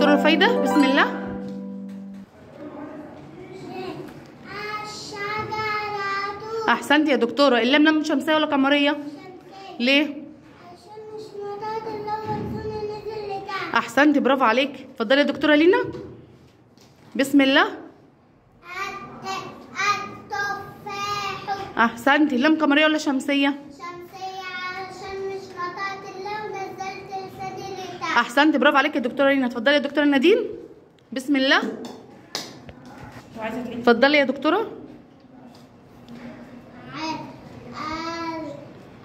دكتوره رفايده بسم الله الشجرة احسنتي يا دكتوره اللام لام شمسيه ولا قمريه ليه عشان مش مضاد اللي هو الفون نزل لتحت احسنتي برافو عليك اتفضلي يا دكتوره لينا بسم الله الت- التفاح احسنتي اللام قمريه ولا شمسيه شمسية علشان مش قطعت اللون ونزلت لساني لتحت احسنتي برافو عليك يا دكتوره لينا اتفضلي يا دكتوره نادين بسم الله اتفضلي يا دكتوره ع- ال-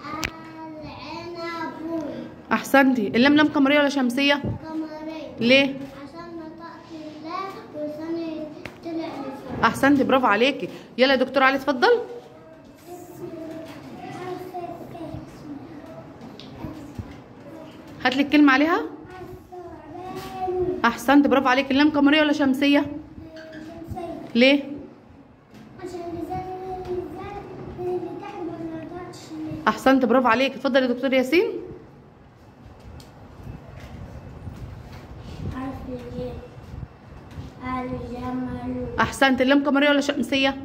العنب احسنتي اللام لام قمريه ولا شمسيه قمرية ليه عشان نطقت الله ولساني طلع لفوق احسنتي برافو عليكي يلا يا دكتور علي اتفضل هات لي الكلمه عليها احسنت برافو عليكي اللام قمريه ولا شمسيه ليه عشان لساني اللي تحت ما نطقش احسنت برافو عليك اتفضل يا دكتور ياسين حرف الجيم الجمل احسنت اللام قمريه ولا شمسيه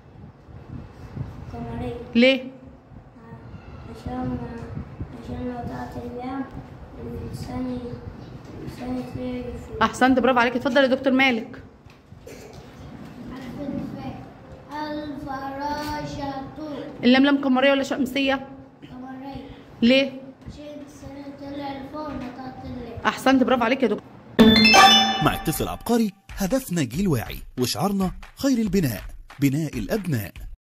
قمرية ليه عشان عشان لو طلعت اللام لساني لساني طلع لفوق احسنت برافو عليك اتفضل يا دكتور مالك حرف الفاء الفراشة اللام لام قمريه ولا شمسيه قمرية ليه عشان لساني طلع لفوق نطقت اللام احسنت برافو عليك يا دكتور مع اتصل عبقري هدفنا جيل واعي وشعارنا خير البناء بناء الأبناء